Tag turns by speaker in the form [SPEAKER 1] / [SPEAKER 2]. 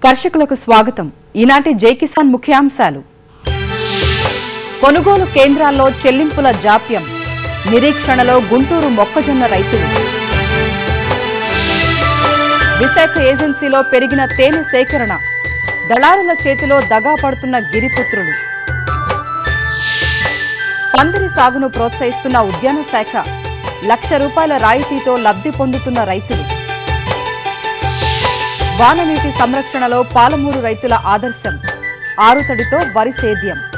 [SPEAKER 1] కర్షకులకు స్వాగతం ఈనాటి జై కిసాన్ ముఖ్యాంశాలు కొనుగోలు కేంద్రాల్లో చెల్లింపుల జాప్యం నిరీక్షణలో గుంటూరు మొక్కజొన్న రైతులు విశాఖ ఏజెన్సీలో పెరిగిన తేనె సేకరణ దళారుల చేతిలో దగా పడుతున్న గిరిపుత్రులు పందిరి సాగును ప్రోత్సహిస్తున్న ఉద్యాన శాఖ లక్ష రూపాయల రాయితీతో లబ్ధి పొందుతున్న రైతులు వాననీటి సంరక్షణలో పాలమూరు రైతుల ఆదర్శం ఆరుతడితో వరి సేద్యం